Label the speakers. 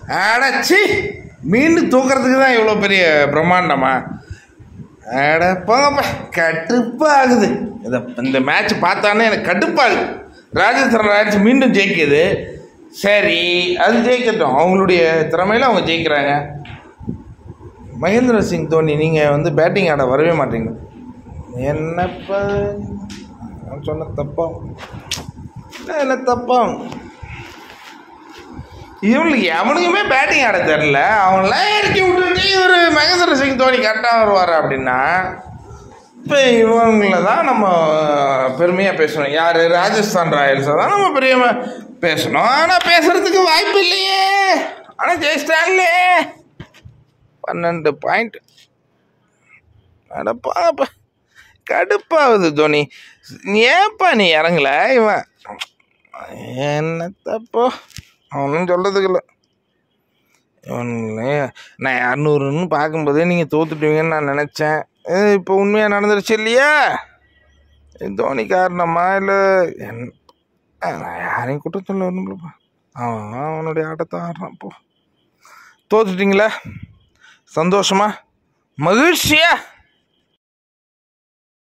Speaker 1: அடச்சி மீண்டும் தூக்குறதுக்கு தான் இவ்வளோ பெரிய பிரம்மாண்டமா அட போங்கப்பா கடுப்பாகுது இந்த இந்த மேட்ச் பார்த்தானே எனக்கு கடுப்பாகுது ராஜஸ்தான் ராயல்ஸ் மீண்டும் ஜெயிக்குது சரி அது ஜெயிக்கட்டும் அவங்களுடைய திறமையில அவங்க ஜெயிக்கிறாங்க மகேந்திர சிங் தோனி நீங்கள் வந்து பேட்டிங் ஆட வரவே மாட்டீங்க என்னப்பா நான் சொன்ன தப்பா என்ன தப்பா இவனுக்கு எவனுக்குமே பேட்டிங் ஆட தெரில அவனெல்லாம் இறக்கி விட்டுட்டு இவர் மகேந்திர சிங் தோனி கரெக்டாக வருவார் அப்படின்னா இப்போ இவங்கள தான் நம்ம பெருமையாக பேசணும் யார் ராஜஸ்தான் ராயல்ஸை தான் நம்ம பெருமையாக பேசணும் ஆனால் பேசுகிறதுக்கு வாய்ப்பு இல்லையே ஆனால் ஜெயிச்சிட்டாங்களே பன்னெண்டு பாயிண்ட் அடப்பாப்பா கடுப்பாகுது தோனி ஏன்ப்பா நீ இறங்கல இவன் என்ன தப்போ அவனும் சொல்கிறதுக்கு இல்லை இவனுங்களே நான் இரநூறுன்னு பார்க்கும்போதே நீங்கள் தோத்துட்டுவீங்கன்னு நான் நினச்சேன் இப்போ உண்மையாக நடந்துருச்சு இல்லையா இது தோனி காரணமா இல்லை என் நான் யாரையும் குற்றம் சொல்ல ஒன்றும்லப்பா அவன் அவனுடைய ஆட்டத்தை ஆடுறான் போ தோத்துட்டீங்களா சந்தோஷமா மகிழ்ச்சியா